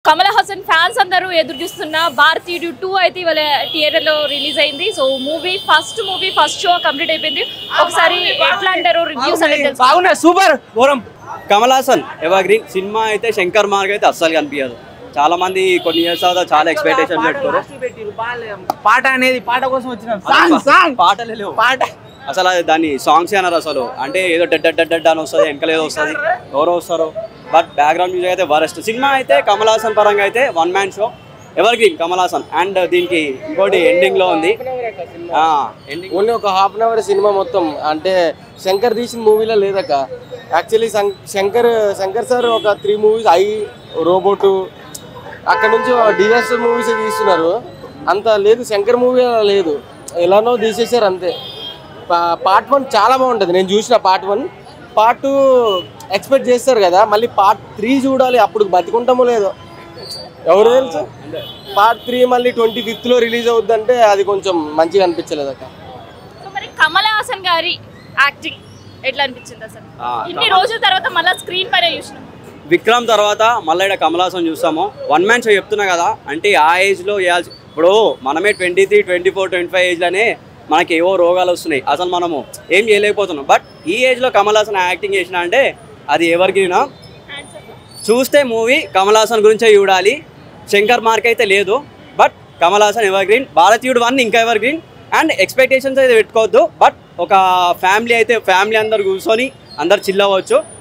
Kamal Haasan fans అందరూ ఎదురు చూస్తున్న భారతీయుడు టూ అయితే ఇవాళ థియేటర్ లో రిలీజ్ అయింది so movie first movie first show complete అయిపోయింది ఒకసారి ఎట్లా అంటారు రివ్యూస్ అనేది తెలుసు బాగున్నాయి సూపర్ ఘోరం కమల్ హాసన్ ఎవర్ గ్రీన్ సినిమా అయితే శంకర్ మార్గ్ అయితే అస్సలు కనిపించదు చాలా మంది కొన్ని ఇయర్స్ తర్వాత చాలా ఎక్స్పెక్టేషన్ పెట్టుకోరు పాట అనేది పాట కోసం వచ్చిన సాంగ్ సాంగ్ పాటలే లేవు పాట అసలు అది దాన్ని సాంగ్స్ అన్నారు అసలు అంటే ఏదో డడ్ డడ్ డడ్ అని వస్తుంది వెనకాల ఏదో వస్తుంది ఎవరో వస్తారు బట్ బ్యాక్గ్రౌండ్ మ్యూజిక్ అయితే వరస్ట్ సినిమా అయితే కమల్ హాసన్ పరంగా అయితే one man show evergreen Kamal Haasan and దీనికి ఇంకోటి ఎండింగ్ లో ఉంది ఎండింగ్ ఓన్లీ ఒక హాఫ్ అన్ అవర్ సినిమా మొత్తం అంటే శంకర్ తీసిన మూవీలో లేదక్క యాక్చువల్లీ శంకర్ శంకర్ సార్ ఒక త్రీ మూవీస్ ఐ రోబోటు అక్కడ నుంచి డిజాస్టర్ మూవీస్ తీస్తున్నారు అంత లేదు శంకర్ మూవీ అలా లేదు ఎలానో తీసేసారు అంతే పార్ట్ వన్ చాలా బాగుంటుంది నేను చూసిన part one part two expect చేస్తారు కదా మళ్ళీ పార్ట్ త్రీ చూడాలి అప్పుడు బతికుంటామో లేదో ఎవరు తెలుసు పార్ట్ త్రీ మళ్ళీ ట్వంటీ ఫిఫ్త్లో రిలీజ్ అవుద్దంటే అది కొంచెం మంచిగా అనిపించలేదు అక్క సో మరి కమల్ హాసన్ గారి యాక్టింగ్ ఎట్లా అనిపించింది అసలు ఆ, ఇన్ని రోజుల తర్వాత మళ్ళీ స్క్రీన్ పైన చూసినాం విక్రమ్ తర్వాత మళ్ళీ ఇక్కడ కమల్ హాసన్ చూస్తాము వన్ మ్యాన్ షో చెప్తున్నా కదా అంటే ఆ ఏజ్లో వేయాల్సి ఇప్పుడు మనమే twenty three twenty four twenty five ఏజ్లోనే మనకి ఏవో రోగాలు వస్తున్నాయి అసలు మనము ఏం చేయలేకపోతున్నాం బట్ ఈ ఏజ్లో కమల్ హాసన్ యాక్టింగ్ చేసిన అంటే అది ఎవరికైనా చూస్తే మూవీ కమల్ హాసన్ గురించే చూడాలి శంకర్ మార్క్ అయితే లేదు but Kamal Haasan evergreen Bharateeyudu one ఇంకా ఎవర్ గ్రీన్ అండ్ ఎక్స్పెక్టేషన్స్ అయితే పెట్టుకోవద్దు బట్ ఒక ఫ్యామిలీ అయితే ఫ్యామిలీ అందరు కూర్చొని అందరు చిల్ అవ్వచ్చు